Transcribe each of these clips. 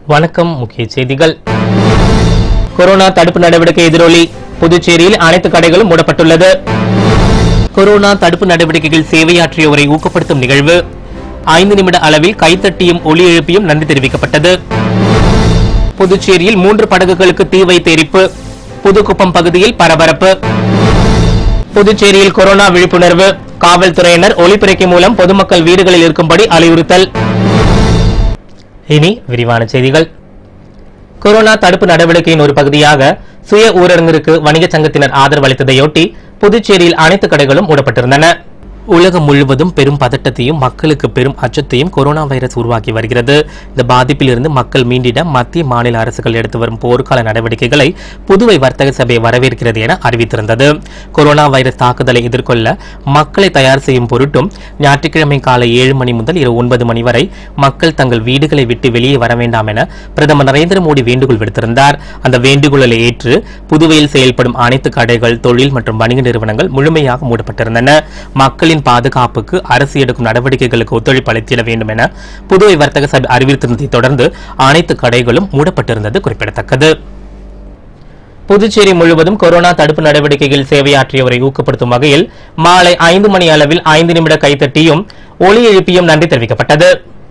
வணக்கம் முக்கிய செய்திகள் கொரோனா தடுப்பு நடவடிக்கை எதிரொலி புதுச்சேரியில் அனைத்து கடைகளும் மூடப்பட்டுள்ளது கொரோனா தடுப்பு நடவடிக்கைகள் சேவையாற்றியோரை ஊக்கப்படுத்தும் நிகழ்வு ஐந்து நிமிட அளவில் கைத்தட்டியும் ஒலி எழுப்பியும் நன்றி தெரிவிக்கப்பட்டது புதுச்சேரியில் மூன்று படகுகளுக்கு தீ வைத்து எரிப்பு புதுக்குப்பம் பகுதியில் பரபரப்பு புதுச்சேரியில் கொரோனா விழிப்புணர்வு காவல்துறையினர் ஒலிபெருக்கி மூலம் பொதுமக்கள் வீடுகளில் இருக்கும்படி அறிவுறுத்தல் இனி விரிவான செய்திகள் கொரோனா தடுப்பு நடவடிக்கையின் ஒரு பகுதியாக சுய ஊரடங்கிற்கு வணிகச் சங்கத்தினர் ஆதரவு அளித்ததையொட்டி புதுச்சேரியில் அனைத்து கடைகளும் மூடப்பட்டிருந்தன உலகம் முழுவதும் பெரும் பதட்டத்தையும் மக்களுக்கு பெரும் அச்சத்தையும் கொரோனா வைரஸ் உருவாக்கி வருகிறது இந்த பாதிப்பில் இருந்து மக்கள் மீண்டிட மத்திய மாநில அரசுகள் எடுத்து வரும் போர்க்கால நடவடிக்கைகளை புதுவை வர்த்தக சபை வரவேற்கிறது என அறிவித்திருந்தது கொரோனா வைரஸ் தாக்குதலை எதிர்கொள்ள மக்களை தயார் செய்யும் பொருட்டும் ஞாயிற்றுக்கிழமை காலை ஏழு மணி முதல் இரவு ஒன்பது மணி வரை மக்கள் தங்கள் வீடுகளை விட்டு வெளியே வர வேண்டாம் என பிரதமர் நரேந்திர மோடி வேண்டுகோள் விடுத்திருந்தார் அந்த வேண்டுகோளை ஏற்று புதுவையில் செயல்படும் அனைத்து கடைகள் தொழில் மற்றும் வணிக நிறுவனங்கள் முழுமையாக மூடப்பட்டிருந்தன மக்களின் பாதுகாப்புக்கு அரசு எடுக்கும் நடவடிக்கைகளுக்கு ஒத்துழைப்பு அளித்திட வேண்டும் என புதுவை வர்த்தக சபை அறிவித்திருந்ததை தொடர்ந்து அனைத்து கடைகளும் மூடப்பட்டிருந்தது குறிப்பிடத்தக்கது புதுச்சேரி முழுவதும் கொரோனா தடுப்பு நடவடிக்கையில் சேவையாற்றியவரை ஊக்கப்படுத்தும் வகையில் மாலை ஐந்து மணி அளவில் ஐந்து நிமிட கைத்தட்டியும் ஒலி எழுப்பியும் நன்றி தெரிவிக்கப்பட்டது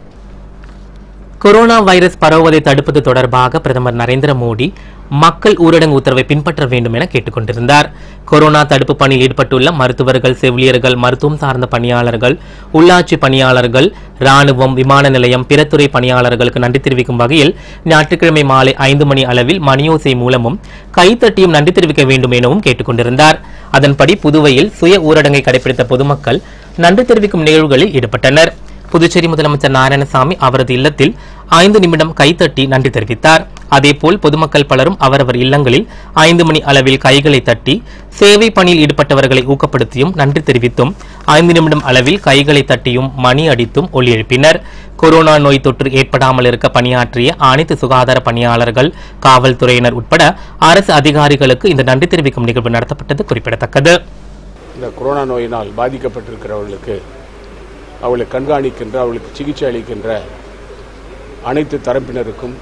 கொரோனா வைரஸ் பரவுவதை தடுப்பது தொடர்பாக பிரதமர் நரேந்திர மோடி மக்கள் ஊரடங்கு உத்தரவை பின்பற்ற வேண்டும் என கேட்டுக்கொண்டிருந்தார் கொரோனா தடுப்பு பணியில் ஈடுபட்டுள்ள மருத்துவர்கள் செவிலியர்கள் மருத்துவம் சார்ந்த பணியாளர்கள் உள்ளாட்சி பணியாளர்கள் ராணுவம் விமான நிலையம் பிற துறை பணியாளர்களுக்கு நன்றி தெரிவிக்கும் வகையில் ஞாயிற்றுக்கிழமை மாலை ஐந்து மணி அளவில் மணியோசை மூலமும் கைத்தட்டியும் நன்றி தெரிவிக்க வேண்டும் எனவும் கேட்டுக்கொண்டிருந்தார் அதன்படி புதுவையில் சுய ஊரடங்கை கடைபிடித்த பொதுமக்கள் நன்றி தெரிவிக்கும் நிகழ்வுகளில் ஈடுபட்டனர் புதுச்சேரி முதலமைச்சர் நாராயணசாமி அவரது இல்லத்தில் ஐந்து நிமிடம் கைத்தட்டி நன்றி தெரிவித்தார் அதேபோல் பொதுமக்கள் பலரும் அவரவர் இல்லங்களில் ஐந்து மணி அளவில் கைகளை தட்டி சேவை பணியில் ஈடுபட்டவர்களை ஊக்கப்படுத்தியும் நன்றி தெரிவித்தும் ஐந்து நிமிடம் அளவில் கைகளை தட்டியும் மணி அடித்தும் ஒலி எழுப்பினர் கொரோனா நோய் தொற்று ஏற்படாமல் இருக்க பணியாற்றிய அனைத்து சுகாதார பணியாளர்கள் காவல்துறையினர் உட்பட அரசு அதிகாரிகளுக்கு இந்த நன்றி தெரிவிக்கும் நிகழ்வு நடத்தப்பட்டது குறிப்பிடத்தக்கது இந்த கொரோனா நோயினால் பாதிக்கப்பட்டிருக்கிறவர்களுக்கு அவளை கண்காணிக்கின்ற அவளுக்கு சிகிச்சை அளிக்கின்ற அனைத்து தரப்பினருக்கும்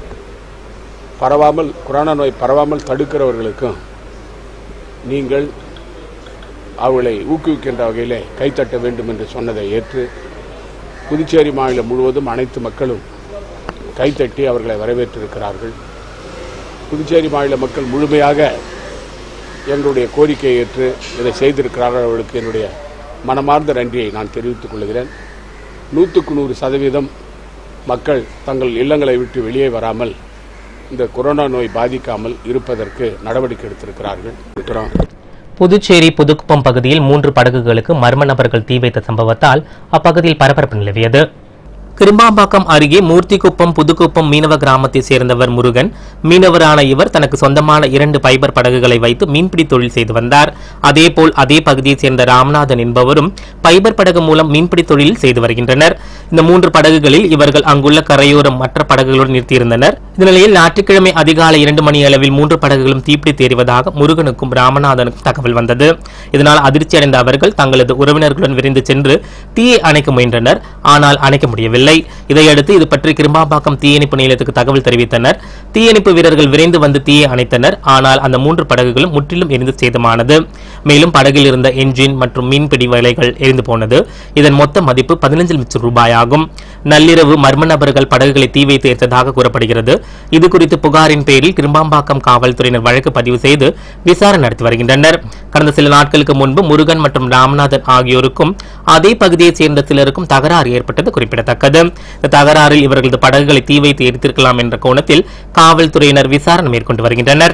பரவாமல் கொரோனா நோய் பரவாமல் தடுக்கிறவர்களுக்கும் நீங்கள் அவளை ஊக்குவிக்கின்ற வகையில் கைத்தட்ட வேண்டும் என்று சொன்னதை ஏற்று புதுச்சேரி மாநிலம் முழுவதும் அனைத்து மக்களும் கைத்தட்டி அவர்களை வரவேற்றிருக்கிறார்கள் புதுச்சேரி மாநில மக்கள் முழுமையாக எங்களுடைய கோரிக்கையை ஏற்று இதை செய்திருக்கிறார்கள் அவர்களுக்கு என்னுடைய மனமார்ந்த நன்றியை நான் தெரிவித்துக் கொள்கிறேன் நூற்றுக்கு நூறு சதவீதம் மக்கள் தங்கள் இல்லங்களை விட்டு வெளியே வராமல் இந்த கொரோனா நோய் பாதிக்காமல் இருப்பதற்கு நடவடிக்கை எடுத்திருக்கிறார்கள் இருக்கிறோம் புதுச்சேரி புதுக்குப்பம் பகுதியில் மூன்று படகுகளுக்கு மர்ம நபர்கள் தீ வைத்த சம்பவத்தால் அப்பகுதியில் பரபரப்பு நிலவியது கிரும்பாம்பாக்கம் அருகே மூர்த்திக்குப்பம் புதுக்குப்பம் மீனவ கிராமத்தை சேர்ந்தவர் முருகன் மீனவரான இவர் தனக்கு சொந்தமான இரண்டு பைபர் படகுகளை வைத்து மீன்பிடி தொழில் செய்து வந்தார் அதேபோல் அதே பகுதியைச் சேர்ந்த ராமநாதன் என்பவரும் பைபர் படகு மூலம் மீன்பிடி தொழில் செய்து வருகின்றனர் இந்த மூன்று படகுகளில் இவர்கள் அங்குள்ள கரையோரம் மற்ற படகுகளுடன் நிறுத்தியிருந்தனர் இந்த நிலையில் ஞாயிற்றுக்கிழமை அதிகாலை இரண்டு மணி அளவில் மூன்று படகுகளும் தீப்பிடித்து எறிவதாக முருகனுக்கும் ராமநாதனுக்கும் தகவல் வந்தது இதனால் அதிர்ச்சி அடைந்த அவர்கள் தங்களது உறவினர்களுடன் விரைந்து சென்று தீயை அணைக்க முயன்றனர் ஆனால் அணைக்க முடியவில்லை இதையடுத்து இது பற்றி கிரும்பாம்பாக்கம் தீயணைப்பு நிலையத்துக்கு தகவல் தெரிவித்தனர் தீயணைப்பு வீரர்கள் விரைந்து வந்து தீயை அணைத்தனர் ஆனால் அந்த மூன்று படகுகளும் முற்றிலும் எரிந்து சேதமானது மேலும் படகில் இருந்த என்ஜின் மற்றும் மீன்பிடி வலைகள் எரிந்து போனது இதன் மொத்த மதிப்பு பதினஞ்சு லட்சம் ரூபாயாகும் நள்ளிரவு மர்ம நபர்கள் படகுகளை தீ வைத்து எரித்ததாக கூறப்படுகிறது இது குறித்து புகாரின் பேரில் கிரும்பாம்பாக்கம் காவல்துறையினர் வழக்கு பதிவு செய்து விசாரணை நடத்தி வருகின்றனர் கடந்த சில நாட்களுக்கு முன்பு முருகன் மற்றும் ராமநாதன் ஆகியோருக்கும் அதே பகுதியைச் சேர்ந்த சிலருக்கும் தகராறு ஏற்பட்டது குறிப்பிடத்தக்கது இந்த தகராறில் இவர்களது படகுகளை தீ வைத்து எரித்திருக்கலாம் என்ற கோணத்தில் காவல்துறையினர் விசாரணை மேற்கொண்டு வருகின்றனர்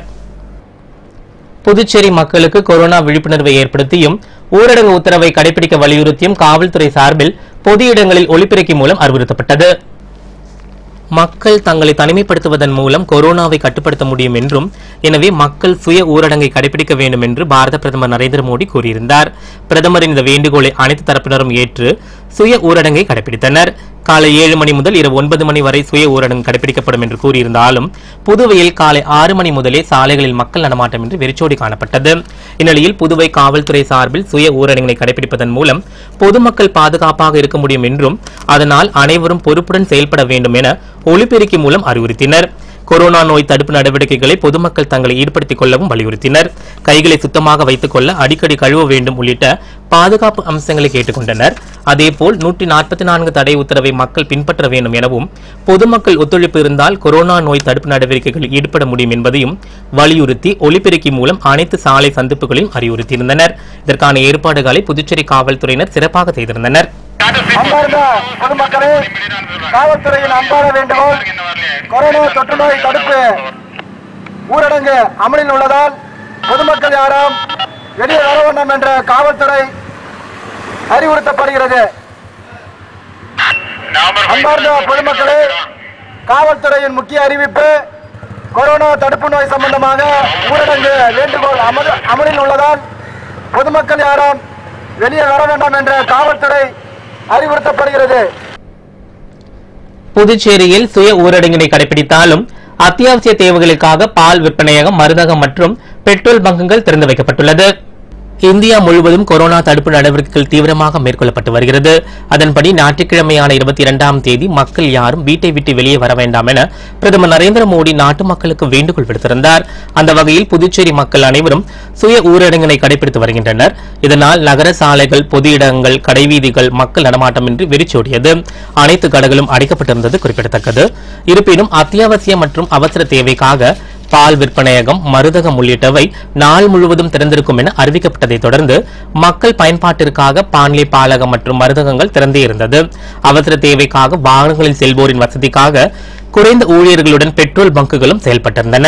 புதுச்சேரி மக்களுக்கு கொரோனா விழிப்புணர்வை ஏற்படுத்தியும் ஊரடங்கு உத்தரவை கடைபிடிக்க வலியுறுத்தியும் காவல்துறை சார்பில் பொது இடங்களில் ஒலிபெருக்கி மூலம் அறிவுறுத்தப்பட்டது மக்கள் தங்களை தனிமைப்படுத்துவதன் மூலம் கொரோனாவை கட்டுப்படுத்த முடியும் என்றும் எனவே மக்கள் சுய ஊரடங்கை கடைபிடிக்க வேண்டும் என்று பாரத பிரதமர் நரேந்திர மோடி கூறியிருந்தார் பிரதமரின் இந்த வேண்டுகோளை அனைத்து தரப்பினரும் ஏற்று சுய ஊரடங்கை கடைபிடித்தனர் காலை ஏழு மணி முதல் இரவு ஒன்பது மணி வரை சுய ஊரடங்கு கடைபிடிக்கப்படும் என்று கூறியிருந்தாலும் புதுவையில் காலை ஆறு மணி முதலே சாலைகளில் மக்கள் நடமாட்டம் என்று வெறிச்சோடி காணப்பட்டது இந்நிலையில் புதுவை காவல்துறை சார்பில் சுய ஊரடங்கினை கடைபிடிப்பதன் மூலம் பொதுமக்கள் பாதுகாப்பாக இருக்க முடியும் என்றும் அதனால் அனைவரும் பொறுப்புடன் செயல்பட வேண்டும் என ஒலிபெருக்கி மூலம் அறிவுறுத்தினர் கொரோனா நோய் தடுப்பு நடவடிக்கைகளை பொதுமக்கள் தங்களை ஈடுபடுத்திக் கொள்ளவும் வலியுறுத்தினர் கைகளை சுத்தமாக வைத்துக் கொள்ள அடிக்கடி கழுவ வேண்டும் உள்ளிட்ட பாதுகாப்பு அம்சங்களை கேட்டுக்கொண்டனர் அதேபோல் நூற்றி நாற்பத்தி நான்கு தடை உத்தரவை மக்கள் பின்பற்ற வேண்டும் எனவும் பொதுமக்கள் ஒத்துழைப்பு இருந்தால் கொரோனா நோய் தடுப்பு நடவடிக்கைகளில் ஈடுபட முடியும் என்பதையும் வலியுறுத்தி ஒலிபெருக்கி மூலம் அனைத்து சாலை சந்திப்புகளையும் அறிவுறுத்தியிருந்தனர் இதற்கான ஏற்பாடுகளை புதுச்சேரி காவல்துறையினர் சிறப்பாக செய்திருந்தனர் அன்பார்ந்த பொதுமக்களே காவல்துறையின் அன்பான வேண்டுகோள் கொரோனா தொற்று நோய் தடுப்பு ஊரடங்கு அமலில் உள்ளதால் பொதுமக்கள் யாரும் வெளியே வர வேண்டாம் என்ற காவல்துறை அறிவுறுத்தப்படுகிறது அன்பார்ந்த பொதுமக்களே காவல்துறையின் முக்கிய அறிவிப்பு கொரோனா தடுப்பு நோய் சம்பந்தமாக ஊரடங்கு வேண்டுகோள் அமல் அமலில் உள்ளதால் பொதுமக்கள் யாரும் வெளியே வர வேண்டாம் என்ற காவல்துறை அறிவுறுத்தப்படுகிறது புதுச்சேரியில் சுய ஊரடங்கினை கடைபிடித்தாலும் அத்தியாவசிய தேவைகளுக்காக பால் விற்பனையகம் மருந்தகம் மற்றும் பெட்ரோல் பங்குகள் திறந்து வைக்கப்பட்டுள்ளது இந்தியா முழுவதும் கொரோனா தடுப்பு நடவடிக்கைகள் தீவிரமாக மேற்கொள்ளப்பட்டு வருகிறது அதன்படி ஞாயிற்றுக்கிழமையான இருபத்தி இரண்டாம் தேதி மக்கள் யாரும் வீட்டை விட்டு வெளியே வர வேண்டாம் என பிரதமர் நரேந்திர மோடி நாட்டு மக்களுக்கு வேண்டுகோள் விடுத்திருந்தார் அந்த வகையில் புதுச்சேரி மக்கள் அனைவரும் சுய ஊரடங்கினை கடைபிடித்து வருகின்றனர் இதனால் நகர சாலைகள் பொது இடங்கள் கடைவீதிகள் மக்கள் நடமாட்டமின்றி வெறிச்சோடியது அனைத்து கடைகளும் அடைக்கப்பட்டிருந்தது குறிப்பிடத்தக்கது இருப்பினும் அத்தியாவசிய மற்றும் அவசர தேவைக்காக பால் விற்பனையகம் மருதகம் உள்ளிட்டவை நாள் முழுவதும் திறந்திருக்கும் என அறிவிக்கப்பட்டதைத் தொடர்ந்து மக்கள் பயன்பாட்டிற்காக பான்லே பாலகம் மற்றும் மருதகங்கள் திறந்தே இருந்தது அவசர தேவைக்காக வாகனங்களில் செல்வோரின் வசதிக்காக குறைந்த ஊழியர்களுடன் பெட்ரோல் பங்குகளும் செயல்பட்டிருந்தன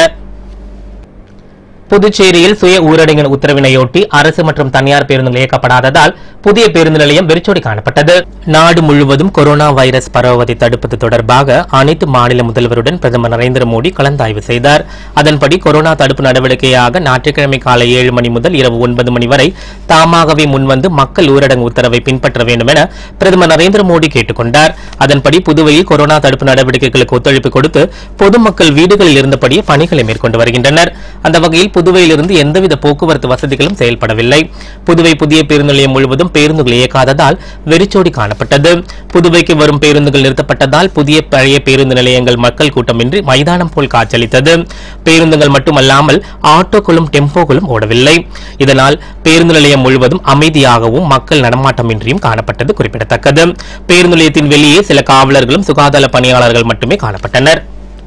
புதுச்சேரியில் சுய ஊரடங்கின் உத்தரவினையொட்டி அரசு மற்றும் தனியார் பேருந்துகள் இயக்கப்படாததால் புதிய பேருந்து நிலையம் வெறிச்சோடி காணப்பட்டது நாடு முழுவதும் கொரோனா வைரஸ் பரவுவதை தடுப்பது தொடர்பாக அனைத்து மாநில முதல்வருடன் பிரதமர் நரேந்திர மோடி கலந்தாய்வு செய்தார் அதன்படி கொரோனா தடுப்பு நடவடிக்கையாக ஞாயிற்றுக்கிழமை காலை ஏழு மணி முதல் இரவு ஒன்பது மணி வரை தாமாகவே முன்வந்து மக்கள் ஊரடங்கு உத்தரவை பின்பற்ற வேண்டும் என பிரதமர் நரேந்திர மோடி கேட்டுக் கொண்டார் அதன்படி புதுவையில் கொரோனா தடுப்பு நடவடிக்கைகளுக்கு ஒத்துழைப்பு கொடுத்து பொதுமக்கள் வீடுகளில் இருந்தபடியே பணிகளை மேற்கொண்டு வருகின்றனர் அந்த வகையில் புதுவையிலிருந்து எந்தவித போக்குவரத்து வசதிகளும் செயல்படவில்லை புதுவை புதிய பேருந்து நிலையம் முழுவதும் பேருந்துகள் இயக்காததால் வெறிச்சோடி காணப்பட்டது புதுவைக்கு வரும் பேருந்துகள் நிறுத்தப்பட்டதால் புதிய பழைய பேருந்து நிலையங்கள் மக்கள் கூட்டமின்றி மைதானம் போல் காட்சியளித்தது பேருந்துகள் மட்டுமல்லாமல் ஆட்டோக்களும் டெம்போக்களும் ஓடவில்லை இதனால் பேருந்து நிலையம் முழுவதும் அமைதியாகவும் மக்கள் நடமாட்டமின்றியும் காணப்பட்டது குறிப்பிடத்தக்கது பேருந்து நிலையத்தின் வெளியே சில காவலர்களும் சுகாதார பணியாளர்கள் மட்டுமே காணப்பட்டனர்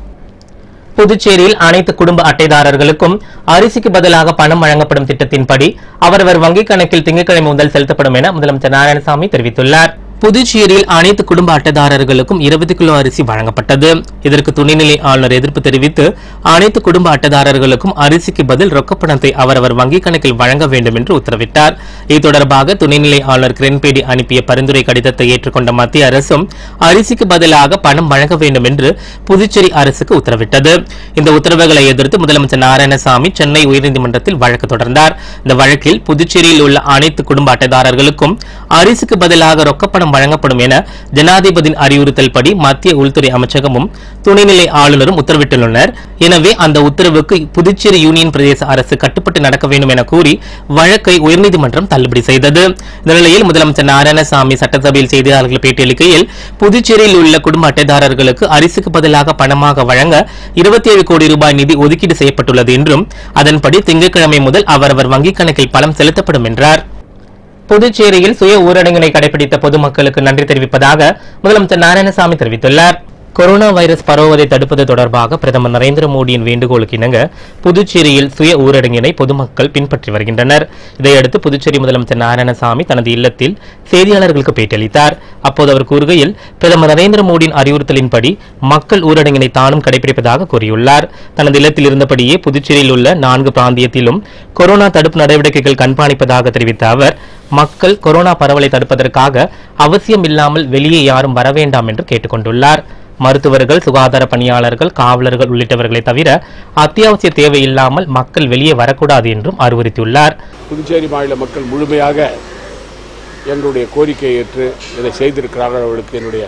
புதுச்சேரியில் அனைத்து குடும்ப அட்டைதாரர்களுக்கும் அரிசிக்கு பதிலாக பணம் வழங்கப்படும் திட்டத்தின்படி அவரவர் வங்கிக் கணக்கில் திங்கட்கிழமை முதல் செலுத்தப்படும் என முதலமைச்சர் நாராயணசாமி தெரிவித்துள்ளார் புதுச்சேரியில் அனைத்து குடும்ப அட்டைதாரர்களுக்கும் இருபது கிலோ அரிசி வழங்கப்பட்டது இதற்கு துணைநிலை ஆளுநர் எதிர்ப்பு தெரிவித்து அனைத்து குடும்ப அட்டைதாரர்களுக்கும் அரிசிக்கு பதில் ரொக்கப்பணத்தை அவரவர் வங்கிக் கணக்கில் வழங்க வேண்டும் என்று உத்தரவிட்டார் இது தொடர்பாக துணைநிலை ஆளுநர் கிரண்பேடி அனுப்பிய பரிந்துரை கடிதத்தை ஏற்றுக்கொண்ட மத்திய அரசும் அரிசிக்கு பதிலாக பணம் வழங்க வேண்டும் என்று புதுச்சேரி அரசுக்கு உத்தரவிட்டது இந்த உத்தரவுகளை எதிர்த்து முதலமைச்சர் நாராயணசாமி சென்னை உயர்நீதிமன்றத்தில் வழக்கு தொடர்ந்தார் இந்த வழக்கில் புதுச்சேரியில் உள்ள அனைத்து குடும்ப அட்டைதாரர்களுக்கும் அரிசிக்கு பதிலாக ரொக்கப்பணம் வழங்கப்படும் என ஜனாதிபதியின் அறிவுறுத்தல்படி மத்திய உள்துறை அமைச்சகமும் துணைநிலை ஆளுநரும் உத்தரவிட்டுள்ளனர் எனவே அந்த உத்தரவுக்கு புதுச்சேரி யூனியன் பிரதேச அரசு கட்டுப்பட்டு நடக்க வேண்டும் என கூறி வழக்கை உயர்நீதிமன்றம் தள்ளுபடி செய்தது இந்த நிலையில் முதலமைச்சர் நாராயணசாமி சட்டசபையில் செய்தியாளர்கள் பேட்டியளிக்கையில் புதுச்சேரியில் உள்ள குடும்ப அட்டைதாரர்களுக்கு அரிசிக்கு பதிலாக பணமாக வழங்க இருபத்தி ஏழு கோடி ரூபாய் நிதி ஒதுக்கீடு செய்யப்பட்டுள்ளது என்றும் அதன்படி திங்கட்கிழமை முதல் அவரவர் வங்கிக் கணக்கில் பணம் செலுத்தப்படும் என்றார் புதுச்சேரியில் சுய ஊரடங்கினை கடைபிடித்த பொதுமக்களுக்கு நன்றி தெரிவிப்பதாக முதலமைச்சர் நாராயணசாமி தெரிவித்துள்ளார் கொரோனா வைரஸ் பரவுவதை தடுப்பது தொடர்பாக பிரதமர் நரேந்திர மோடியின் வேண்டுகோளுக்கு இணங்க புதுச்சேரியில் சுய ஊரடங்கினை பொதுமக்கள் பின்பற்றி வருகின்றனர் இதையடுத்து புதுச்சேரி முதலமைச்சர் நாராயணசாமி தனது இல்லத்தில் செய்தியாளர்களுக்கு பேட்டியளித்தார் அப்போது அவர் கூறுகையில் பிரதமர் நரேந்திர மோடியின் அறிவுறுத்தலின்படி மக்கள் ஊரடங்கினை தானும் கடைபிடிப்பதாக கூறியுள்ளார் தனது இல்லத்தில் இருந்தபடியே புதுச்சேரியில் உள்ள நான்கு பிராந்தியத்திலும் கொரோனா தடுப்பு நடவடிக்கைகள் கண்காணிப்பதாக தெரிவித்த அவர் மக்கள் கொரோனா பரவலை தடுப்பதற்காக அவசியம் இல்லாமல் வெளியே யாரும் வர வேண்டாம் என்று கேட்டுக்கொண்டுள்ளார் மருத்துவர்கள் சுகாதார பணியாளர்கள் காவலர்கள் உள்ளிட்டவர்களை தவிர அத்தியாவசிய தேவை இல்லாமல் மக்கள் வெளியே வரக்கூடாது என்றும் அறிவுறுத்தியுள்ளார் புதுச்சேரி மாநில மக்கள் முழுமையாக எங்களுடைய கோரிக்கையை ஏற்று இதை செய்திருக்கிறார்கள் அவர்களுக்கு என்னுடைய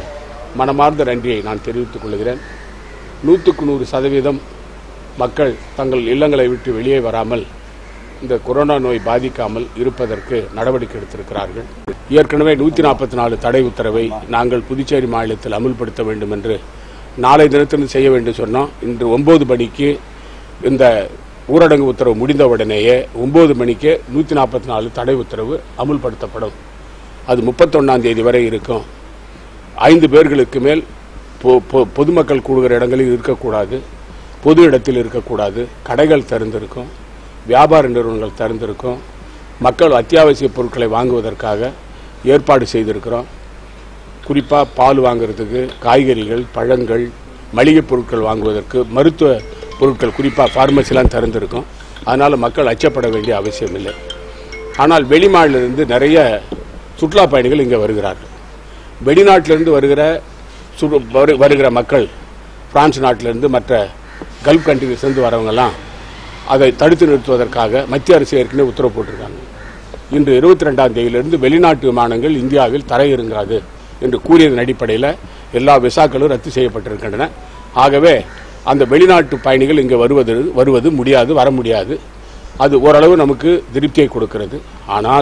மனமார்ந்த நன்றியை நான் தெரிவித்துக் கொள்கிறேன் நூற்றுக்கு நூறு சதவீதம் மக்கள் தங்கள் இல்லங்களை விட்டு வெளியே வராமல் இந்த கொரோனா நோய் பாதிக்காமல் இருப்பதற்கு நடவடிக்கை எடுத்திருக்கிறார்கள் ஏற்கனவே நூற்றி நாற்பத்தி நாலு தடை உத்தரவை நாங்கள் புதுச்சேரி மாநிலத்தில் அமுல்படுத்த வேண்டும் என்று நாளை தினத்திலும் செய்ய வேண்டும் சொன்னோம் இன்று ஒன்பது மணிக்கு இந்த ஊரடங்கு உத்தரவு முடிந்தவுடனேயே ஒன்பது மணிக்கு நூற்றி நாற்பத்தி நாலு தடை உத்தரவு அமுல்படுத்தப்படும் அது முப்பத்தொன்னாம் தேதி வரை இருக்கும் ஐந்து பேர்களுக்கு மேல் பொ- பொ- பொதுமக்கள் கூடுகிற இடங்களில் இருக்கக்கூடாது பொது இடத்தில் இருக்கக்கூடாது கடைகள் திறந்திருக்கும் வியாபார நிறுவனங்கள் திறந்திருக்கும் மக்கள் அத்தியாவசிய பொருட்களை வாங்குவதற்காக ஏற்பாடு செய்திருக்கிறோம் குறிப்பாக பால் வாங்குறதுக்கு காய்கறிகள் பழங்கள் மளிகைப் பொருட்கள் வாங்குவதற்கு மருத்துவ பொருட்கள் குறிப்பாக ஃபார்மசிலாம் திறந்திருக்கும் அதனால் மக்கள் அச்சப்பட வேண்டிய அவசியம் இல்லை ஆனால் வெளிமாநிலிருந்து நிறைய சுற்றுலா பயணிகள் இங்கே வருகிறார்கள் வெளிநாட்டிலிருந்து வருகிற சு- வரு- வருகிற மக்கள் பிரான்ஸ் நாட்டிலிருந்து மற்ற கல்ஃப் கண்ட்ரிலிருந்து வரவங்கெல்லாம் அதை தடுத்து நிறுத்துவதற்காக மத்திய அரசு ஏற்கனவே உத்தரவு போட்டிருக்காங்க இன்று இருபத்தி ரெண்டாம் தேதியிலிருந்து வெளிநாட்டு விமானங்கள் இந்தியாவில் தரையிறங்காது என்று கூறியதன் அடிப்படையில் எல்லா விசாக்களும் ரத்து செய்யப்பட்டிருக்கின்றன ஆகவே அந்த வெளிநாட்டு பயணிகள் இங்கே வருவது வருவது முடியாது வர முடியாது அது ஓரளவு நமக்கு திருப்தியை கொடுக்கிறது ஆனால்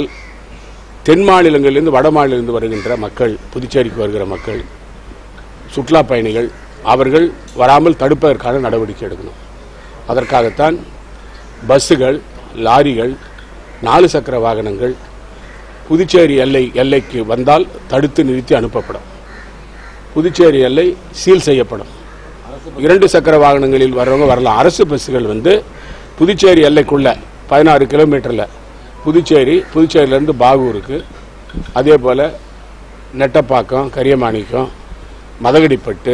தென் மாநிலங்களிலிருந்து வட மாநிலங்களிலிருந்து வருகின்ற மக்கள் புதுச்சேரிக்கு வருகிற மக்கள் சுற்றுலா பயணிகள் அவர்கள் வராமல் தடுப்பதற்கான நடவடிக்கை எடுக்கணும் அதற்காகத்தான் பஸ்ஸுகள் லாரிகள் நாலு சக்கர வாகனங்கள் புதுச்சேரி எல்லை எல்லைக்கு வந்தால் தடுத்து நிறுத்தி அனுப்பப்படும் புதுச்சேரி எல்லை சீல் செய்யப்படும் இரண்டு சக்கர வாகனங்களில் வர்றவங்க வரலாம் அரசு பஸ்ஸுகள் வந்து புதுச்சேரி எல்லைக்குள்ள பதினாறு கிலோமீட்டரில் புதுச்சேரி புதுச்சேரியிலேருந்து பாகூருக்கு அதே போல் நெட்டப்பாக்கம் கரியமாணிக்கம் மதகடிப்பட்டு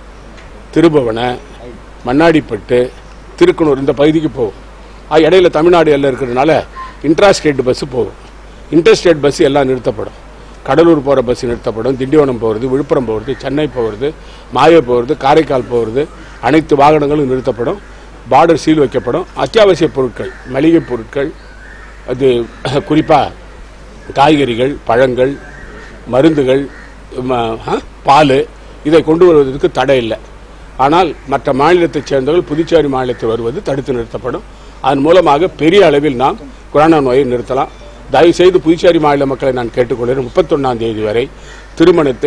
திருபுவனை மண்ணாடிப்பட்டு திருக்கனூர் இந்த பகுதிக்கு போகும் அது இடையில தமிழ்நாடு எல்லாம் இருக்கிறதுனால இன்ட்ரா ஸ்டேட் பஸ்ஸு போகும் இன்டர் ஸ்டேட் பஸ் எல்லாம் நிறுத்தப்படும் கடலூர் போகிற பஸ் நிறுத்தப்படும் திண்டிவனம் போகிறது விழுப்புரம் போகிறது சென்னை போகிறது மாயே போகிறது காரைக்கால் போகிறது அனைத்து வாகனங்களும் நிறுத்தப்படும் பார்டர் சீல் வைக்கப்படும் அத்தியாவசிய பொருட்கள் மளிகை பொருட்கள் அது குறிப்பாக காய்கறிகள் பழங்கள் மருந்துகள் ம- ஆ, பால் இதை கொண்டு வருவதற்கு தடை இல்லை ஆனால் மற்ற மாநிலத்தைச் சேர்ந்தவர்கள் புதுச்சேரி மாநிலத்தில் வருவது தடுத்து நிறுத்தப்படும் அதன் மூலமாக பெரிய அளவில் நாம் கொரோனா நோயை நிறுத்தலாம் தயவுசெய்து புதுச்சேரி மாநில மக்களை நான் கேட்டுக்கொள்கிறேன் முப்பத்தொன்னாம் தேதி வரை திருமணத்தை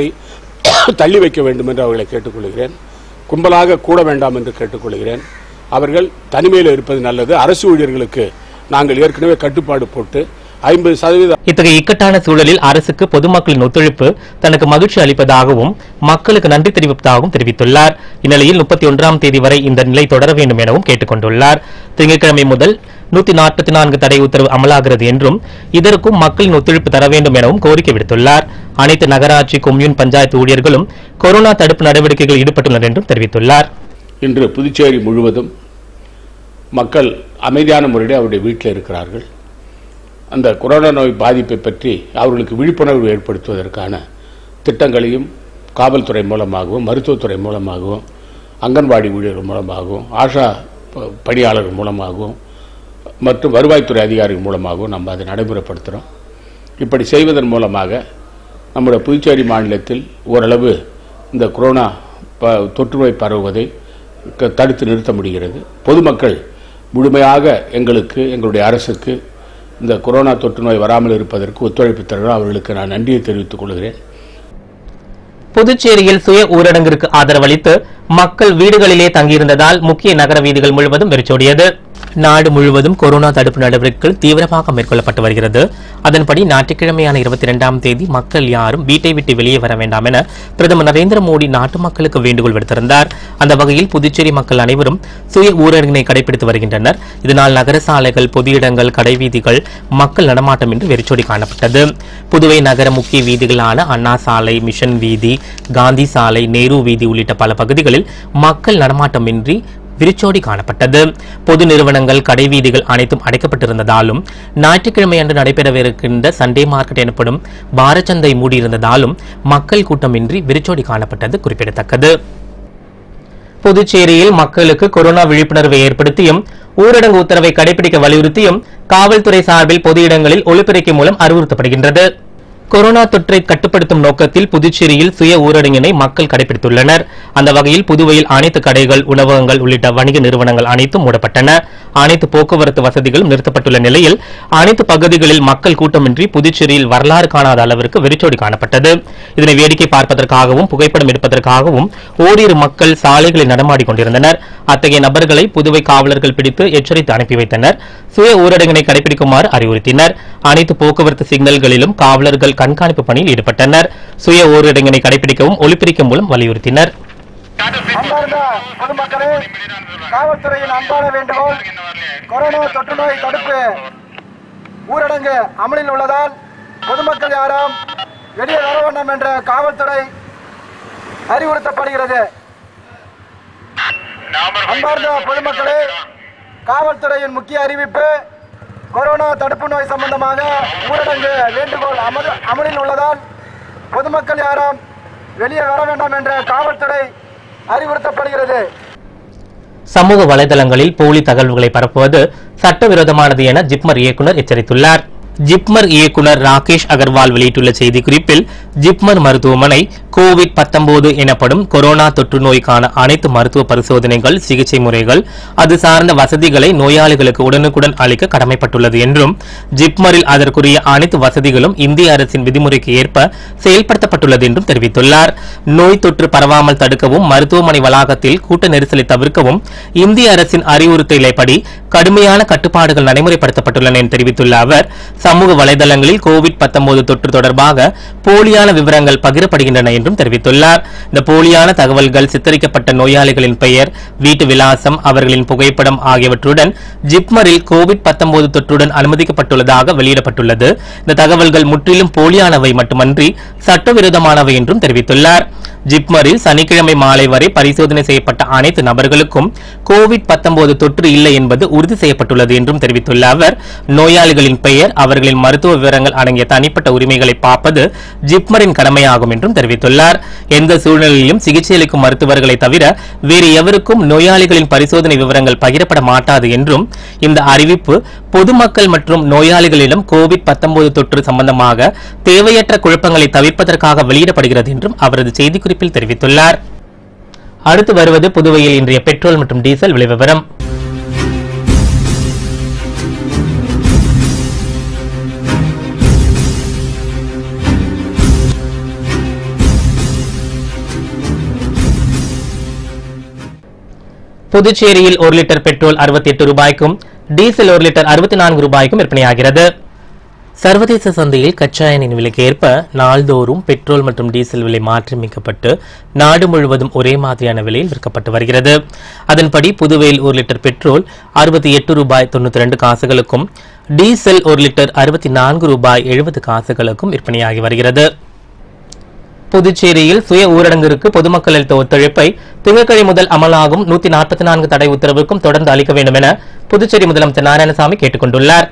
தள்ளி வைக்க வேண்டும் என்று அவர்களை கேட்டுக்கொள்கிறேன் கும்பலாக கூட வேண்டாம் என்று கேட்டுக்கொள்கிறேன் அவர்கள் தனிமையில் இருப்பது நல்லது அரசு ஊழியர்களுக்கு நாங்கள் ஏற்கனவே கட்டுப்பாடு போட்டு ஐம்பது சதவீத இத்தகைய இக்கட்டான சூழலில் அரசுக்கு பொதுமக்களின் ஒத்துழைப்பு தனக்கு மகிழ்ச்சி அளிப்பதாகவும் மக்களுக்கு நன்றி தெரிவிப்பதாகவும் தெரிவித்துள்ளார் இந்நிலையில் முப்பத்தி ஒன்றாம் தேதி வரை இந்த நிலை தொடர வேண்டும் எனவும் கேட்டுக் கொண்டுள்ளார் திங்கட்கிழமை முதல் நூத்தி நாற்பத்தி நான்கு தடை உத்தரவு அமலாகிறது என்றும் இதற்கும் மக்களின் ஒத்துழைப்பு தர வேண்டும் எனவும் கோரிக்கை விடுத்துள்ளார் அனைத்து நகராட்சி கொம்யூன் பஞ்சாயத்து ஊழியர்களும் கொரோனா தடுப்பு நடவடிக்கைகளில் ஈடுபட்டுள்ளனர் என்றும் தெரிவித்துள்ளார் இன்று புதுச்சேரி முழுவதும் மக்கள் அமைதியான முறையில் அவருடைய வீட்டில் இருக்கிறார்கள் அந்த கொரோனா நோய் பாதிப்பை பற்றி அவர்களுக்கு விழிப்புணர்வு ஏற்படுத்துவதற்கான திட்டங்களையும் காவல்துறை மூலமாகவும் மருத்துவத்துறை மூலமாகவும் அங்கன்வாடி ஊழியர்கள் மூலமாகவும் ஆஷா ப- பணியாளர்கள் மூலமாகவும் மற்றும் வருவாய்த்துறை அதிகாரிகள் மூலமாகவும் நம்ம அதை நடைமுறைப்படுத்துகிறோம் இப்படி செய்வதன் மூலமாக நம்முடைய புதுச்சேரி மாநிலத்தில் ஓரளவு இந்த கொரோனா ப தொற்று நோய் பரவுவதை க- தடுத்து நிறுத்த முடிகிறது பொதுமக்கள் முழுமையாக எங்களுக்கு எங்களுடைய அரசுக்கு இந்த கொரோனா தொற்று நோய் வராமல் இருப்பதற்கு ஒத்துழைப்பு தருகிறோம் அவர்களுக்கு நான் நன்றியை தெரிவித்துக் கொள்கிறேன் புதுச்சேரியில் சுய ஊரடங்கிற்கு ஆதரவளித்து மக்கள் வீடுகளிலே தங்கியிருந்ததால் முக்கிய நகர வீதிகள் முழுவதும் வெறிச்சோடியது நாடு முழுவதும் கொரோனா தடுப்பு நடவடிக்கைகள் தீவிரமாக மேற்கொள்ளப்பட்டு வருகிறது அதன்படி ஞாயிற்றுக்கிழமையான இருபத்தி இரண்டாம் தேதி மக்கள் யாரும் வீட்டை விட்டு வெளியே வர வேண்டாம் என பிரதமர் நரேந்திர மோடி நாட்டு மக்களுக்கு வேண்டுகோள் விடுத்திருந்தார் அந்த வகையில் புதுச்சேரி மக்கள் அனைவரும் சுய ஊரடங்கினை கடைபிடித்து வருகின்றனர் இதனால் நகர சாலைகள் பொது இடங்கள் கடைவீதிகள் மக்கள் நடமாட்டம் என்று வெறிச்சோடி காணப்பட்டது புதுவை நகர முக்கிய வீதிகளான அண்ணா சாலை மிஷன் வீதி காந்தி சாலை நேரு வீதி உள்ளிட்ட பல பகுதிகளில் மக்கள் நடமாட்டமின்றி விரிச்சோடி காணப்பட்டது பொது நிறுவனங்கள் கடைவீதிகள் அனைத்தும் அடைக்கப்பட்டிருந்ததாலும் ஞாயிற்றுக்கிழமை அன்று நடைபெறவிருக்கின்ற சண்டே மார்க்கெட் எனப்படும் வாரச்சந்தை மூடியிருந்ததாலும் மக்கள் கூட்டமின்றி விரிச்சோடி காணப்பட்டது குறிப்பிடத்தக்கது புதுச்சேரியில் மக்களுக்கு கொரோனா விழிப்புணர்வை ஏற்படுத்தியும் ஊரடங்கு உத்தரவை கடைபிடிக்க வலியுறுத்தியும் காவல்துறை சார்பில் பொது இடங்களில் ஒலிபெருக்கி மூலம் அறிவுறுத்தப்படுகின்றது கொரோனா தொற்றை கட்டுப்படுத்தும் நோக்கத்தில் புதுச்சேரியில் சுய ஊரடங்கினை மக்கள் கடைபிடித்துள்ளனர் அந்த வகையில் புதுவையில் அனைத்து கடைகள் உணவகங்கள் உள்ளிட்ட வணிக நிறுவனங்கள் அனைத்தும் மூடப்பட்டன அனைத்து போக்குவரத்து வசதிகளும் நிறுத்தப்பட்டுள்ள நிலையில் அனைத்து பகுதிகளில் மக்கள் கூட்டமின்றி புதுச்சேரியில் வரலாறு காணாத அளவிற்கு வெறிச்சோடி காணப்பட்டது இதனை வேடிக்கை பார்ப்பதற்காகவும் புகைப்படம் எடுப்பதற்காகவும் ஓரிரு மக்கள் சாலைகளில் நடமாடிக் கொண்டிருந்தனர் அத்தகைய நபர்களை புதுவை காவலர்கள் பிடித்து எச்சரித்து அனுப்பி வைத்தனர் சுய ஊரடங்கினை கடைபிடிக்குமாறு அறிவுறுத்தினர் அனைத்து போக்குவரத்து சிக்னல்களிலும் காவலர்கள் கண்காணிப்பு பணியில் ஈடுபட்டனர் சுய ஊரடங்கினை கடைபிடிக்கவும் ஒலிபெருக்கி மூலம் வலியுறுத்தினர் அன்பார்ந்த பொதுமக்களே காவல்துறையின் அன்பான வேண்டுகோள் கொரோனா தொற்று நோய் தடுப்பு ஊரடங்கு அமலில் உள்ளதால் பொதுமக்கள் யாரும் வெளியே வர வேண்டாம் என்ற காவல்துறை அறிவுறுத்தப்படுகிறது அன்பார்ந்த பொதுமக்களே காவல்துறையின் முக்கிய அறிவிப்பு கொரோனா தடுப்பு நோய் சம்பந்தமாக ஊரடங்கு வேண்டுகோள் அமது அமலில் உள்ளதால் பொதுமக்கள் யாரும் வெளியே வர வேண்டாம் என்ற காவல்துறை அறிவுறுத்தப்படுகிறது சமூக வலைதளங்களில் போலி தகவல்களை பரப்புவது சட்டவிரோதமானது என ஜிப்மர் இயக்குனர் எச்சரித்துள்ளார் ஜிப்மர் இயக்குனர் ராகேஷ் அகர்வால் வெளியிட்டுள்ள செய்திக்குறிப்பில் ஜிப்மர் மருத்துவமனை கோவிட் 19 எனப்படும் கொரோனா தொற்று நோய்க்கான அனைத்து மருத்துவ பரிசோதனைகள் சிகிச்சை முறைகள் அது சார்ந்த வசதிகளை நோயாளிகளுக்கு உடனுக்குடன் அளிக்க கடமைப்பட்டுள்ளது என்றும் ஜிப்மரில் அதற்குரிய அனைத்து வசதிகளும் இந்திய அரசின் விதிமுறைக்கு ஏற்ப செயல்படுத்தப்பட்டுள்ளது என்றும் தெரிவித்துள்ளார் நோய் தொற்று பரவாமல் தடுக்கவும் மருத்துவமனை வளாகத்தில் கூட்ட நெரிசலை தவிர்க்கவும் இந்திய அரசின் அறிவுறுத்தலைப்படி கடுமையான கட்டுப்பாடுகள் நடைமுறைப்படுத்தப்பட்டுள்ளன என தெரிவித்துள்ள அவர் சமூக வலைதளங்களில் கோவிட் 19 தொற்று தொடர்பாக போலியான விவரங்கள் பகிரப்படுகின்றன என்றும் தெரிவித்துள்ளார் இந்த போலியான தகவல்கள் சித்தரிக்கப்பட்ட நோயாளிகளின் பெயர் வீட்டு விலாசம் அவர்களின் புகைப்படம் ஆகியவற்றுடன் ஜிப்மரில் கோவிட் 19 தொற்றுடன் அனுமதிக்கப்பட்டுள்ளதாக வெளியிடப்பட்டுள்ளது இந்த தகவல்கள் முற்றிலும் போலியானவை மட்டுமன்றி சட்டவிரோதமானவை என்றும் தெரிவித்துள்ளார் ஜிப்மரில் சனிக்கிழமை மாலை வரை பரிசோதனை செய்யப்பட்ட அனைத்து நபர்களுக்கும் கோவிட் 19 தொற்று இல்லை என்பது உறுதி செய்யப்பட்டுள்ளது என்றும் தெரிவித்துள்ள அவர் நோயாளிகளின் பெயர் அவர்களின் மருத்துவ விவரங்கள் அடங்கிய தனிப்பட்ட உரிமைகளை பார்ப்பது ஜிப்மரின் கடமையாகும் என்றும் தெரிவித்துள்ளார் எந்த சூழ்நிலையிலும் சிகிச்சை அளிக்கும் மருத்துவர்களை தவிர வேறு எவருக்கும் நோயாளிகளின் பரிசோதனை விவரங்கள் பகிரப்பட மாட்டாது என்றும் இந்த அறிவிப்பு பொதுமக்கள் மற்றும் நோயாளிகளிடம் கோவிட் 19 தொற்று சம்பந்தமாக தேவையற்ற குழப்பங்களை தவிர்ப்பதற்காக வெளியிடப்படுகிறது என்றும் அவரது செய்திக்குறிப்பில் தெரிவித்துள்ளார் அடுத்து வருவது புதுவையில் இன்றைய பெட்ரோல் மற்றும் டீசல் விலை விவரம் புதுச்சேரியில் ஒரு லிட்டர் பெட்ரோல் 68 ரூபாய்க்கும் டீசல் ஒரு லிட்டர் 64 ரூபாய்க்கும் விற்பனையாகிறது சர்வதேச சந்தையில் கச்சா எண்ணெயின் விலைக்கு ஏற்ப நாள்தோறும் பெட்ரோல் மற்றும் டீசல் விலை மாற்றியமைக்கப்பட்டு நாடு முழுவதும் ஒரே மாதிரியான விலையில் விற்கப்பட்டு வருகிறது அதன்படி புதுவையில் ஒரு லிட்டர் பெட்ரோல் அறுபத்தி எட்டு ரூபாய் தொண்ணூத்தி ரெண்டு காசுகளுக்கும் டீசல் ஒரு லிட்டர் அறுபத்தி நான்கு ரூபாய் எழுபது காசுகளுக்கும் விற்பனையாகி வருகிறது புதுச்சேரியில் சுய ஊரடங்கிற்கு பொதுமக்கள் அளித்த ஒத்துழைப்பை திங்கட்கிழமை முதல் அமலாகும் நூத்தி நாற்பத்தி நான்கு தடை உத்தரவுக்கும் தொடர்ந்து அளிக்க வேண்டும் என புதுச்சேரி முதலமைச்சர் நாராயணசாமி கேட்டுக் கொண்டுள்ளார்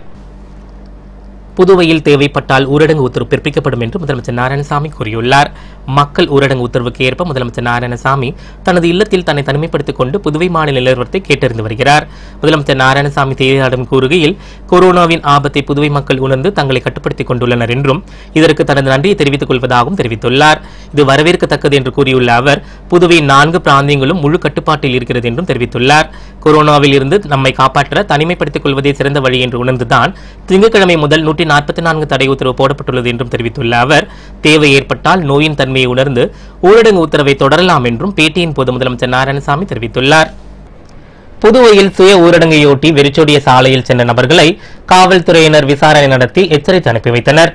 புதுவையில் தேவைப்பட்டால் ஊரடங்கு உத்தரவு பிறப்பிக்கப்படும் என்று முதலமைச்சர் நாராயணசாமி கூறியுள்ளார் மக்கள் ஊரடங்கு உத்தரவுக்கு ஏற்ப முதலமைச்சர் நாராயணசாமி தனது இல்லத்தில் தன்னை தனிமைப்படுத்திக் கொண்டு புதுவை மாநில நிலவரத்தை கேட்டறிந்து வருகிறார் முதலமைச்சர் நாராயணசாமி செய்தியாளர்களிடம் கூறுகையில் கொரோனாவின் ஆபத்தை புதுவை மக்கள் உணர்ந்து தங்களை கட்டுப்படுத்திக் கொண்டுள்ளனர் என்றும் இதற்கு தனது நன்றியை தெரிவித்துக் கொள்வதாகவும் தெரிவித்துள்ளார் இது வரவேற்கத்தக்கது என்று கூறியுள்ள அவர் புதுவை நான்கு பிராந்தியங்களும் முழு கட்டுப்பாட்டில் இருக்கிறது என்றும் தெரிவித்துள்ளார் கொரோனாவில் இருந்து நம்மை காப்பாற்ற தனிமைப்படுத்திக் கொள்வதே சிறந்த வழி என்று உணர்ந்துதான் திங்கட்கிழமை முதல் நூற்றி நாற்பத்தி நான்கு தடை உத்தரவு போடப்பட்டுள்ளது என்றும் தெரிவித்துள்ள அவர் தேவை ஏற்பட்டால் நோயின் தன்மையை உணர்ந்து ஊரடங்கு உத்தரவை தொடரலாம் என்றும் பேட்டியின் போது முதலமைச்சர் நாராயணசாமி தெரிவித்துள்ளார் புதுவையில் சுய ஊரடங்கையொட்டி வெறிச்சோடிய சாலையில் சென்ற நபர்களை காவல்துறையினர் விசாரணை நடத்தி எச்சரித்து அனுப்பி வைத்தனர்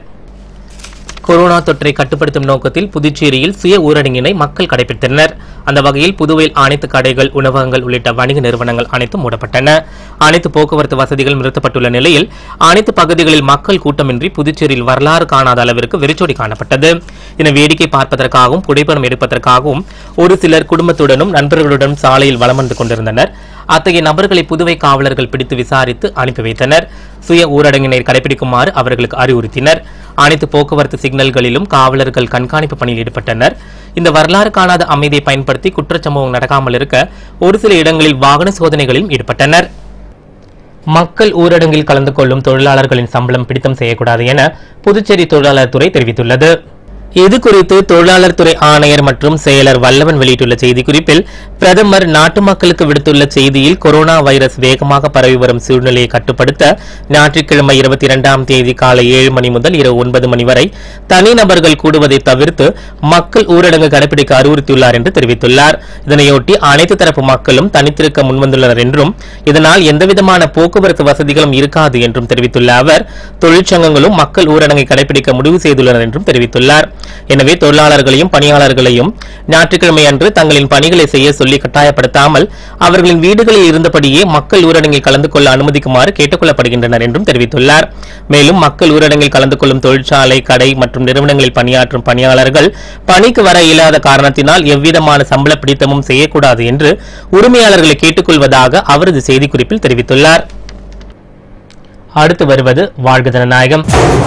கொரோனா தொற்றை கட்டுப்படுத்தும் நோக்கத்தில் புதுச்சேரியில் சுய ஊரடங்கினை மக்கள் கடைபிடித்தனர் அந்த வகையில் புதுவையில் அனைத்து கடைகள் உணவகங்கள் உள்ளிட்ட வணிக நிறுவனங்கள் அனைத்தும் மூடப்பட்டன அனைத்து போக்குவரத்து வசதிகள் நிறுத்தப்பட்டுள்ள நிலையில் அனைத்து பகுதிகளில் மக்கள் கூட்டமின்றி புதுச்சேரியில் வரலாறு காணாத அளவிற்கு வெறிச்சோடி காணப்பட்டது என வேடிக்கை பார்ப்பதற்காகவும் புகைப்படம் எடுப்பதற்காகவும் ஒரு சிலர் குடும்பத்துடனும் நண்பர்களுடனும் சாலையில் வலம் வந்து கொண்டிருந்தனர் அத்தகைய நபர்களை புதுவை காவலர்கள் பிடித்து விசாரித்து அனுப்பி வைத்தனர் சுய ஊரடங்கினை கடைபிடிக்குமாறு அவர்களுக்கு அறிவுறுத்தினர் அனைத்து போக்குவரத்து சிக்னல்களிலும் காவலர்கள் கண்காணிப்பு பணியில் ஈடுபட்டனர் இந்த வரலாறு காணாத அமைதியை பயன்படுத்தி குற்றச்சம்பவம் நடக்காமல் இருக்க ஒரு சில இடங்களில் வாகன சோதனைகளிலும் ஈடுபட்டனர் மக்கள் ஊரடங்கில் கலந்து கொள்ளும் தொழிலாளர்களின் சம்பளம் பிடித்தம் செய்யக்கூடாது என புதுச்சேரி தொழிலாளர் துறை தெரிவித்துள்ளது இது குறித்து தொழிலாளர் துறை ஆணையர் மற்றும் செயலர் வல்லவன் வெளியிட்டுள்ள செய்திக்குறிப்பில் பிரதமர் நாட்டு மக்களுக்கு விடுத்துள்ள செய்தியில் கொரோனா வைரஸ் வேகமாக பரவி வரும் சூழ்நிலையை கட்டுப்படுத்த ஞாயிற்றுக்கிழமை இருபத்தி இரண்டாம் தேதி காலை ஏழு மணி முதல் இரவு ஒன்பது மணி வரை தனிநபர்கள் கூடுவதை தவிர்த்து மக்கள் ஊரடங்கு கடைபிடிக்க அறிவுறுத்தியுள்ளார் என்று தெரிவித்துள்ளார் இதனையொட்டி அனைத்து தரப்பு மக்களும் தனித்திருக்க முன்வந்துள்ளனர் என்றும் இதனால் எந்தவிதமான போக்குவரத்து வசதிகளும் இருக்காது என்றும் தெரிவித்துள்ள அவர் தொழிற்சங்கங்களும் மக்கள் ஊரடங்கை கடைபிடிக்க முடிவு செய்துள்ளனர் என்றும் தெரிவித்துள்ளார் எனவே தொழிலாளர்களையும் பணியாளர்களையும் ஞாயிற்றுக்கிழமை அன்று தங்களின் பணிகளை செய்ய சொல்லி கட்டாயப்படுத்தாமல் அவர்களின் வீடுகளில் இருந்தபடியே மக்கள் ஊரடங்கில் கலந்து கொள்ள அனுமதிக்குமாறு கேட்டுக் கொள்ளப்படுகின்றனர் என்றும் தெரிவித்துள்ளார் மேலும் மக்கள் ஊரடங்கில் கலந்து கொள்ளும் தொழிற்சாலை கடை மற்றும் நிறுவனங்களில் பணியாற்றும் பணியாளர்கள் பணிக்கு வர இயலாத காரணத்தினால் எவ்விதமான சம்பள பிடித்தமும் செய்யக்கூடாது என்று உரிமையாளர்களை கேட்டுக்கொள்வதாக அவரது செய்திக்குறிப்பில் தெரிவித்துள்ளார் அடுத்து வருவது வாழ்க ஜனநாயகம்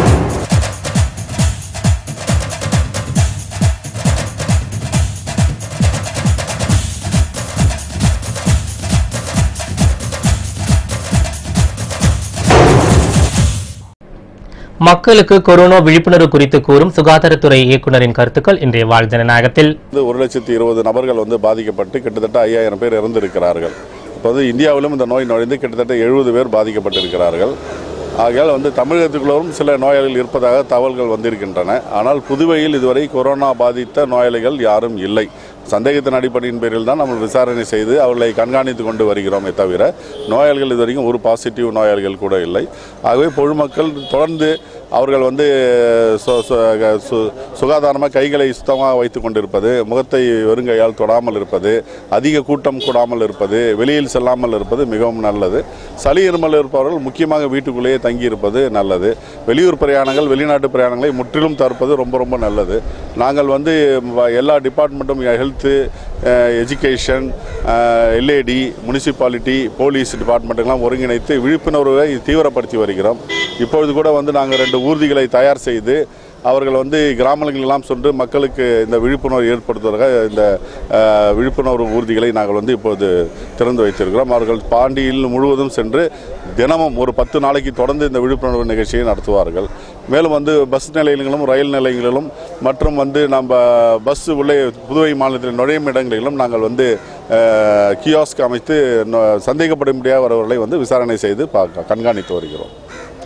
மக்களுக்கு கொரோனா விழிப்புணர்வு குறித்து கூறும் சுகாதாரத்துறை இயக்குநரின் கருத்துக்கள் இன்றைய வாழ் ஜனநாயகத்தில் வந்து ஒரு லட்சத்தி இருபது நபர்கள் வந்து பாதிக்கப்பட்டு கிட்டத்தட்ட ஐயாயிரம் பேர் இறந்திருக்கிறார்கள் இப்போ வந்து இந்தியாவிலும் இந்த நோய் நுழைந்து கிட்டத்தட்ட எழுபது பேர் பாதிக்கப்பட்டிருக்கிறார்கள் ஆகையால் வந்து தமிழகத்துக்குள்ளும் சில நோயாளிகள் இருப்பதாக தகவல்கள் வந்திருக்கின்றன ஆனால் புதுவையில் இதுவரை கொரோனா பாதித்த நோயாளிகள் யாரும் இல்லை சந்தேகத்தின் அடிப்படையின் பேரில் தான் நம்ம விசாரணை செய்து அவர்களை கண்காணித்து கொண்டு வருகிறோமே தவிர நோயாளிகள் இதுவரைக்கும் ஒரு பாசிட்டிவ் நோயாளிகள் கூட இல்லை ஆகவே பொதுமக்கள் தொடர்ந்து அவர்கள் வந்து சு- சு- சு- சுகாதாரமாக கைகளை சுத்தமாக வைத்து கொண்டிருப்பது முகத்தை வெறுங்கையால் தொடாமல் இருப்பது அதிக கூட்டம் கூடாமல் இருப்பது வெளியில் செல்லாமல் இருப்பது மிகவும் நல்லது சளி இருமல் இருப்பவர்கள் முக்கியமாக வீட்டுக்குள்ளேயே தங்கி இருப்பது நல்லது வெளியூர் பிரயாணங்கள் வெளிநாட்டு பிரயாணங்களை முற்றிலும் தடுப்பது ரொம்ப ரொம்ப நல்லது நாங்கள் வந்து வ- எல்லா டிபார்ட்மெண்ட்டும் ஹெல்த்து எஜுகேஷன் எல்ஏடி முனிசிபாலிட்டி போலீஸ் டிபார்ட்மெண்ட்டுக்கெல்லாம் ஒருங்கிணைத்து விழிப்புணர்வை தீவிரப்படுத்தி வருகிறோம் இப்பொழுது கூட வந்து நாங்கள் ரெண்டு ஊர்திகளை தயார் செய்து அவர்கள் வந்து கிராமங்களெல்லாம் சென்று மக்களுக்கு இந்த விழிப்புணர்வு ஏற்படுத்துவதற்காக இந்த அஹ், விழிப்புணர்வு ஊர்திகளை நாங்கள் வந்து இப்போது திறந்து வைத்திருக்கிறோம் அவர்கள் பாண்டியில் முழுவதும் சென்று தினமும் ஒரு பத்து நாளைக்கு தொடர்ந்து இந்த விழிப்புணர்வு நிகழ்ச்சியை நடத்துவார்கள் மேலும் வந்து பஸ் நிலையங்களிலும் ரயில் நிலையங்களிலும் மற்றும் வந்து நம்ம பஸ் உள்ளே புதுவை மாநிலத்தில் நுழையும் இடங்களிலும் நாங்கள் வந்து கியாஸ்க் அமைத்து நொ- சந்தேகப்படும்படியாக வரவர்களை வந்து விசாரணை செய்து பார்க்க கண்காணித்து வருகிறோம்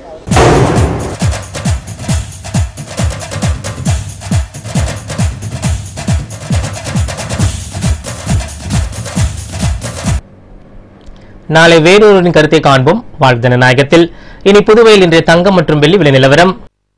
நாளை வேறொருவரின் கருத்தை காண்போம் வாழ் ஜனநாயகத்தில் இனி புதுவையில் இன்றைய தங்கம் மற்றும் வெள்ளி விலை நிலவரம்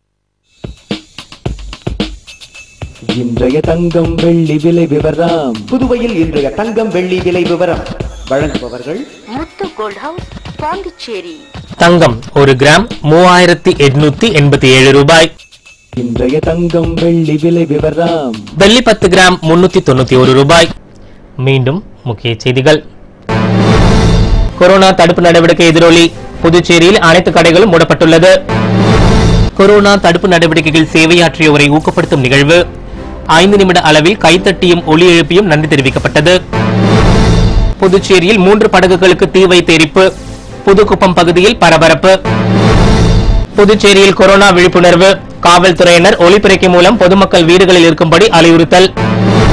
இன்றைய தங்கம் வெள்ளி விலை விவரம் புதுவையில் இன்றைய தங்கம் வெள்ளி விலை விவரம் வழங்குபவர்கள் முத்து கோல்ட் ஹவுஸ் பாண்டிச்சேரி தங்கம் ஒரு கிராம் மூவாயிரத்தி எட்நூத்தி எண்பத்தி ஏழு ரூபாய் இன்றைய தங்கம் வெள்ளி விலை விவரம் வெள்ளி பத்து கிராம் முன்னூத்தி தொண்ணூத்தி ஒரு ரூபாய் மீண்டும் முக்கிய செய்திகள் கொரோனா தடுப்பு நடவடிக்கை எதிரொலி புதுச்சேரியில் அனைத்து கடைகளும் மூடப்பட்டுள்ளது கொரோனா தடுப்பு நடவடிக்கைகள் சேவையாற்றியோரை ஊக்கப்படுத்தும் நிகழ்வு ஐந்து நிமிட அளவில் கைத்தட்டியும் ஒலி எழுப்பியும் நன்றி தெரிவிக்கப்பட்டது புதுச்சேரியில் மூன்று படகுகளுக்கு தீ வைத்து எரிப்பு புதுக்குப்பம் பகுதியில் பரபரப்பு புதுச்சேரியில் கொரோனா விழிப்புணர்வு காவல்துறையினர் ஒலிபெருக்கி மூலம் பொதுமக்கள் வீடுகளில் இருக்கும்படி அறிவுறுத்தல்